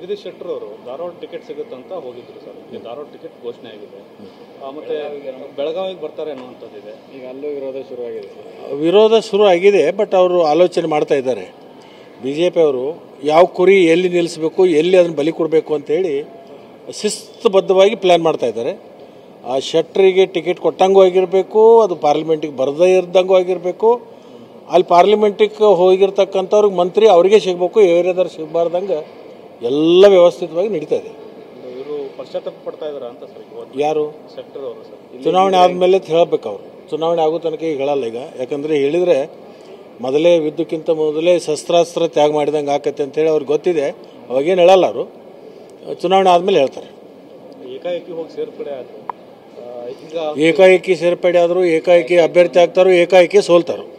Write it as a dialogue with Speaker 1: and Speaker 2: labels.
Speaker 1: ಜಗದೀಶ್ ಶೆಟ್ಟರ್ ಅವರು ಧಾರವಾಡ ಟಿಕೆಟ್ ಸಿಗುತ್ತಂತ ಹೋಗಿದ್ರು ಸರ್ ಈಗ ಧಾರವಾಡ ಟಿಕೆಟ್ ಘೋಷಣೆ ಆಗಿದೆ ಆ, ಮತ್ತೆ ಬೆಳಗಾವಿಗೆ ಬರ್ತಾರೆ ಅನ್ನುವಂಥದ್ದಿದೆ
Speaker 2: ಈಗ ಅಲ್ಲೂ ವಿರೋಧ ಶುರುವಾಗಿದೆ
Speaker 3: ವಿರೋಧ ಶುರು ಆಗಿದೆ ಬಟ್ ಅವರು ಆಲೋಚನೆ ಮಾಡ್ತಾ ಇದ್ದಾರೆ ಬಿ ಜೆ ಅವರು ಯಾವ ಕುರಿ ಎಲ್ಲಿ ನಿಲ್ಲಿಸಬೇಕು ಎಲ್ಲಿ ಅದನ್ನು ಬಲಿ ಕೊಡಬೇಕು ಅಂತೇಳಿ ಶಿಸ್ತುಬದ್ಧವಾಗಿ ಪ್ಲ್ಯಾನ್ ಮಾಡ್ತಾ ಇದ್ದಾರೆ ಆ ಶೆಟ್ರಿಗೆ ಟಿಕೆಟ್ ಕೊಟ್ಟಂಗೂ ಆಗಿರಬೇಕು ಅದು ಪಾರ್ಲಿಮೆಂಟಿಗೆ ಬರದೇ ಇರ್ದಂಗೂ ಆಗಿರಬೇಕು ಅಲ್ಲಿ ಪಾರ್ಲಿಮೆಂಟಿಗೆ ಹೋಗಿರ್ತಕ್ಕಂಥವ್ರಿಗೆ ಮಂತ್ರಿ ಅವರಿಗೆ ಸಿಗಬೇಕು ಏರಿಯಾದವ್ರು ಸಿಗಬಾರ್ದಂಗೆ ಎಲ್ಲ ವ್ಯವಸ್ಥಿತವಾಗಿ ನಡೀತಾ ಇದೆ
Speaker 1: ಇವರು ಪಶ್ಚಾತ್ತಾಪ ಪಡ್ತಾ ಇದಾರ ಅಂತ ಸರ್ ಇವತ್ತು
Speaker 3: ಯಾರು
Speaker 1: ಶೆಟ್ಟರ್ ಅವರು ಸರ್
Speaker 3: ಚುನಾವಣೆ ಆದಮೇಲೆ ಹೇಳಬೇಕು ಅವರು ಚುನಾವಣೆ ಆಗೋ ತನಕ ಈಗ ಹೇಳಲ್ಲ ಈಗ ಯಾಕಂದರೆ ಹೇಳಿದರೆ ಮೊದಲೇ ವಿದ್ಯುಕ್ಕಿಂತ ಮೊದಲೇ ಶಸ್ತ್ರಾಸ್ತ್ರ ತ್ಯಾಗ ಮಾಡಿದಂಗೆ ಆಕತ್ತೆ ಅಂತೇಳಿ ಅವ್ರಿಗೆ ಗೊತ್ತಿದೆ ಅವಾಗೇನು ಹೇಳಲ್ಲ ಅವರು ಚುನಾವಣೆ ಆದಮೇಲೆ ಹೇಳ್ತಾರೆ
Speaker 1: ಏಕಾಏಕಿ ಹೋಗಿ ಸೇರ್ಪಡೆ ಆದ್ರು ಆ, ಈಗ
Speaker 3: ಏಕಾಏಕಿ ಸೇರ್ಪಡೆ ಆದರೂ ಏಕಾಏಕಿ ಅಭ್ಯರ್ಥಿ ಆಗ್ತಾರೋ ಏಕಾಏಕಿ ಸೋಲ್ತಾರೋ